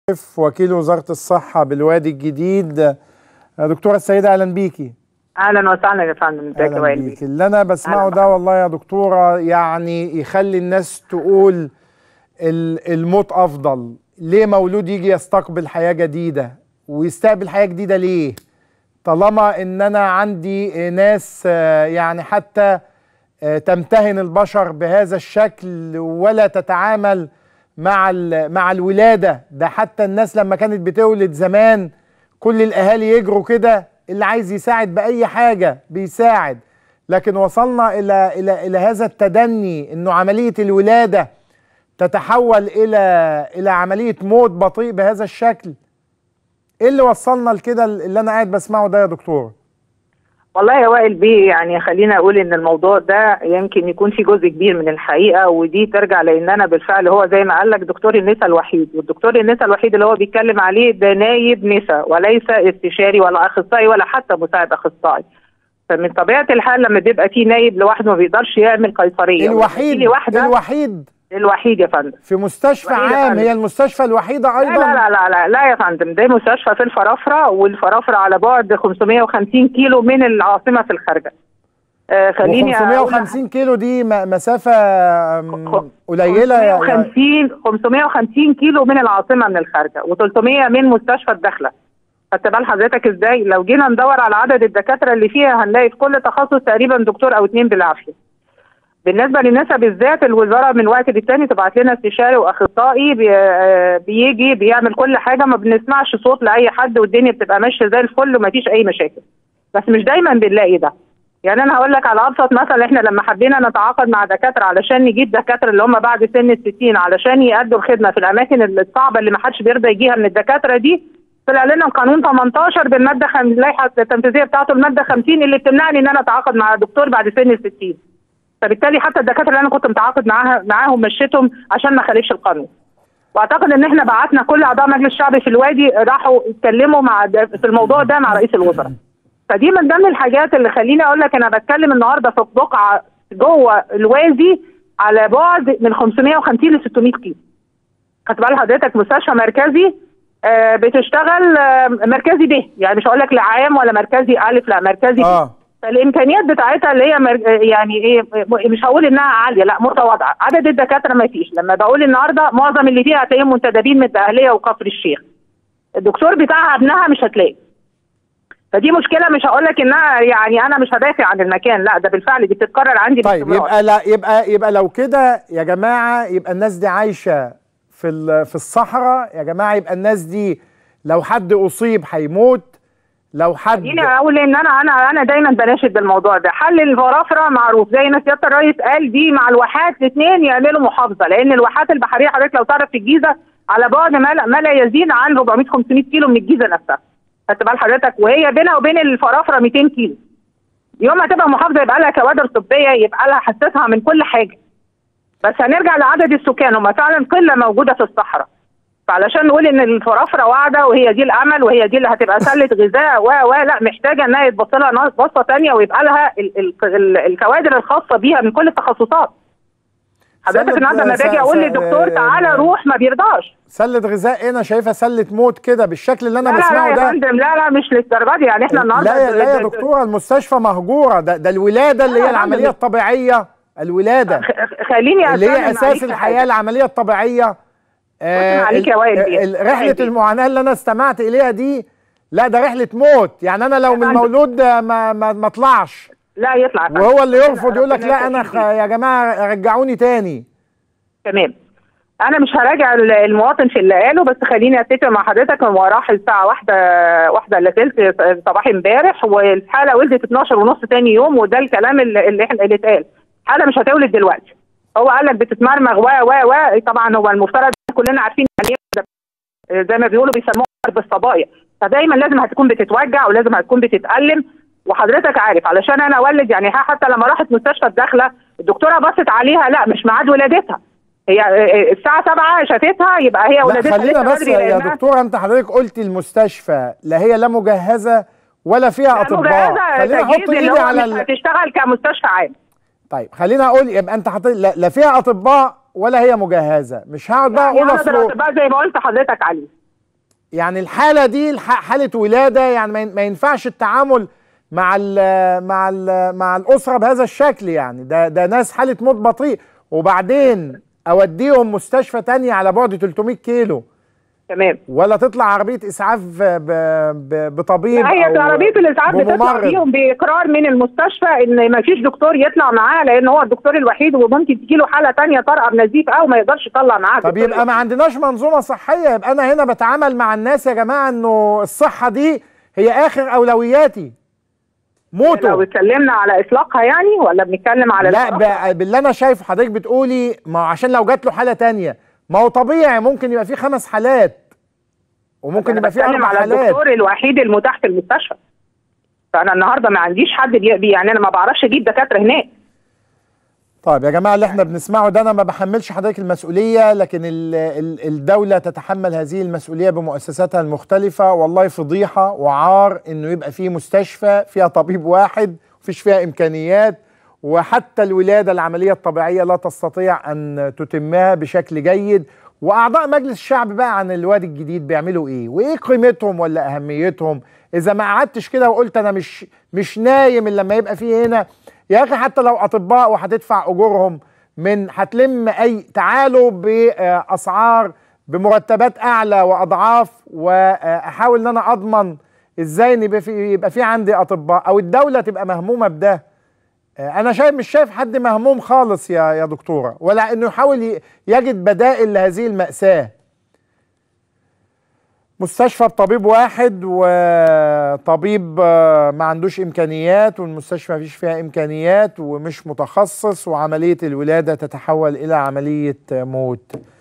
وكيل وزارة الصحة بالوادي الجديد دكتورة السيدة أهلا بيكي اهلا وسهلا يا فندم ازيك يا أهلا وائل بيكي اللي أنا بسمعه أهلا ده بحضرتك. والله يا دكتورة يعني يخلي الناس تقول ال- الموت أفضل ليه مولود يجي يستقبل حياة جديدة ويستقبل حياة جديدة ليه طالما إن أنا عندي ناس آه، يعني حتى آه، تمتهن البشر بهذا الشكل ولا تتعامل مع ال- مع الولاده ده حتى الناس لما كانت بتولد زمان كل الاهالي يجروا كده اللي عايز يساعد باي حاجه بيساعد لكن وصلنا الى الى الى هذا التدني انه عمليه الولاده تتحول الى الى عمليه موت بطيء بهذا الشكل ايه اللي وصلنا لكده اللي انا قاعد بسمعه ده يا دكتور والله يا وائل بيه يعني خلينا اقول ان الموضوع ده يمكن يكون في جزء كبير من الحقيقه ودي ترجع لان انا بالفعل هو زي ما قال لك دكتور النساء الوحيد والدكتور النساء الوحيد اللي هو بيتكلم عليه ده نايب نساء وليس استشاري ولا اخصائي ولا حتى مساعد اخصائي فمن طبيعه الحال لما بيبقى في نايب لوحده ما بيقدرش يعمل قيصريه الوحيد وتجيلي واحده الوحيد الوحيد يا فندم في مستشفى الوحيد يا عام فندم. هي المستشفى الوحيده لا ايضا لا لا لا لا, لا يا فندم ده مستشفى في الفرافرة والفرافرة على بعد 550 كيلو من العاصمة في الخارجة آه خليني أقول- 550 كيلو دي م- مسافة أم، قليلة يا- يا 550 550 كيلو من العاصمة من الخارجة و300 من مستشفى الداخلة خدت بال حضرتك ازاي لو جينا ندور على عدد الدكاترة اللي فيها هنلاقي في كل تخصص تقريبا دكتور او اتنين بالعافية بالنسبه للنساء بالذات الوزاره من وقت للتاني تبعت لنا استشاري واخصائي بي آه، بيجي بيعمل كل حاجه ما بنسمعش صوت لاي حد والدنيا بتبقى ماشيه زي الفل ومفيش اي مشاكل بس مش دايما بنلاقي ده يعني انا هقول لك على ابسط مثل احنا لما حبينا نتعاقد مع دكاتره علشان نجيب دكاتره اللي هم بعد سن ال 60 علشان يأدوا الخدمه في الاماكن الصعبه اللي ما حدش بيرضى يجيها من الدكاتره دي طلع لنا قانون 18 بالماده خم... اللائحه التنفيذيه بتاعته الماده 50 اللي بتمنعني ان انا اتعاقد مع دكتور بعد سن ال 60 فبالتالي حتى الدكاتره اللي انا كنت متعاقد معاها معاهم مشيتهم عشان ما خالفش القانون واعتقد ان احنا بعتنا كل اعضاء مجلس الشعب في الوادي راحوا اتكلموا مع في الموضوع ده مع رئيس الوزراء فدي من ضمن الحاجات اللي خليني اقول لك انا بتكلم النهارده في بقعه جوه الوادي على بعد من 550 ل 600 كيلو خدت بال حضرتك مستشفى مركزي آه، بتشتغل آه، مركزي ب يعني مش هقول لك لا عام ولا مركزي الف لا مركزي ب اه فالامكانيات بتاعتها اللي هي مر... يعني ايه مش هقول انها عاليه لا متواضعه عدد الدكاتره ما فيش لما بقول النهارده معظم اللي فيها هتلاقيهم منتدبين من الدقهليه وكفر الشيخ الدكتور بتاعها ابنها مش هتلاقي فدي مشكله مش هقول لك انها يعني انا مش هدافع عن المكان لا ده بالفعل دي بتتكرر عندي طيب باستمرار. يبقى لا يبقى يبقى لو كده يا جماعة يبقى الناس دي عايشة في ال- في الصحراء يا جماعة يبقى الناس دي لو حد أصيب هيموت لو حد خليني اقول ان انا انا انا دايما بناشد بالموضوع ده حل الفرافره معروف زي ما سياده الرئيس قال دي مع الواحات الاثنين يعملوا محافظه لان الواحات البحريه حضرتك لو تعرف في الجيزه على بعد ما لا, ما لا يزيد عن 400 500 كيلو من الجيزه نفسها خدت بال حضرتك وهي بينها وبين الفرافره 200 كيلو يوم ما تبقى محافظه يبقى لها كوادر طبيه يبقى لها حساسها من كل حاجه بس هنرجع لعدد السكان هم فعلا قله موجوده في الصحراء فعلشان نقول ان الفرافره واعده وهي دي الامل وهي دي اللي هتبقى سله غذاء و و لا محتاجه انها يتبص لها نص- بصه ثانيه ويبقى لها ال ال ال الكوادر الخاصه بيها من كل التخصصات حضرتك سلة- النهارده لما س- باجي اقول س- للدكتور تعالى روح ما بيرضاش سلة غذاء هنا شايفة سلة موت كده بالشكل اللي أنا لا لا لا بسمعه يا ده فندم لا لا مش للدرجه دي يعني احنا النهارده لا يا لا يا دكتورة المستشفى مهجورة ده ده الولادة اللي لا هي يا العملية فندم. الطبيعية الولادة خ- خليني اللي أتكلم هي اساس عليك الحياه حاجة. العمليه الطبيعيه آه عليك يا وائل بيه. ال- رحله وائل بيه. المعاناه اللي انا استمعت اليها دي لا ده رحله موت يعني انا لو من فندم. المولود آه، ما ما ما اطلعش لا يطلع يا فندم. وهو اللي ربنا- يرفض يقول لك ربنا لا انا خ... يخليك. يا جماعه رجعوني تاني تمام انا مش هراجع ال- المواطن في اللي قاله بس خليني اتفق مع حضرتك هو راح الساعه واحدة واحدة الا تلت صباح امبارح والحاله ولدت 12 ونص تاني يوم وده الكلام اللي اللي احنا اللي اتقال الحاله مش هتولد دلوقتي هو قال لك بتتمرمغ و و و طبعا هو المفترض كلنا عارفين يعني إيه ده. زي ما بيقولوا بيسموها حرب الصبايا فدايما لازم هتكون بتتوجع ولازم هتكون بتتألم وحضرتك عارف علشان انا اولد يعني ها- حتى لما راحت مستشفى الداخله الدكتوره بصت عليها لا مش ميعاد ولادتها هي آه، الساعه 7 شافتها يبقى هي لا ولادتها خلينا لسه بس بدري يا لأنها- دكتوره انت حضرتك قلتي المستشفى لا هي لا مجهزه ولا فيها لا اطباء مجهزة خلينا تجهيز احط اللي ايدي هو على مش ال... هتشتغل كمستشفى عام طيب خلينا اقول يبقى انت حاطط لا, لا فيها اطباء ولا هي مجهزه مش هقعد بقى يعني اقول عدد اصل الاطباء زي ما قلت حضرتك عليه يعني الحاله دي الح- حاله ولاده يعني ما ين- ما ينفعش التعامل مع ال مع ال مع الاسره بهذا الشكل يعني ده ده ناس حاله موت بطيء وبعدين اوديهم مستشفى تانية على بعد 300 كيلو تمام ولا تطلع عربيه اسعاف ب- ب- بطبيب لا، هي أو عربيه الاسعاف بتطلع بممرض. فيهم باقرار من المستشفى ان ما فيش دكتور يطلع معاه لان هو الدكتور الوحيد وممكن تجي له حاله ثانيه طارئه بنزيف او ما يقدرش يطلع معاه طب الدكتور يبقى ما عندناش منظومه صحيه يبقى انا هنا بتعامل مع الناس يا جماعه انه الصحه دي هي اخر اولوياتي لو موتوا اتكلمنا على اطلاقها يعني ولا بنتكلم على لا الإطلاق؟ ب- باللي انا شايفه حضرتك بتقولي ما هو عشان لو جات له حاله تانية ما هو طبيعي ممكن يبقى في خمس حالات وممكن أنا يبقى في بتكلم اربع على حالات الدكتور الوحيد المتاح في المستشفى فانا النهارده ما عنديش حد بي بي- يعني انا ما بعرفش اجيب دكاتره هناك طيب يا جماعه اللي احنا بنسمعه ده انا ما بحملش حضرتك المسؤوليه لكن ال ال الدوله تتحمل هذه المسؤوليه بمؤسساتها المختلفه والله فضيحه وعار انه يبقى في مستشفى فيها طبيب واحد مفيش فيها امكانيات وحتى الولاده العمليه الطبيعيه لا تستطيع ان تتمها بشكل جيد واعضاء مجلس الشعب بقى عن الوادي الجديد بيعملوا ايه وايه قيمتهم ولا اهميتهم اذا ما قعدتش كده وقلت انا مش مش نايم الا لما يبقى في هنا يا اخي حتى لو اطباء وهتدفع اجورهم من هتلم اي تعالوا باسعار بمرتبات اعلى واضعاف واحاول ان انا اضمن ازاي ان يبقى في يبقى في عندي اطباء او الدوله تبقى مهمومه بده آه، انا شايف مش شايف حد مهموم خالص يا يا دكتوره ولا انه يحاول ي- يجد بدائل لهذه الماساه مستشفى بطبيب واحد وطبيب آه، ما عندوش امكانيات والمستشفى ما فيش فيها امكانيات ومش متخصص وعمليه الولاده تتحول الى عمليه آه، موت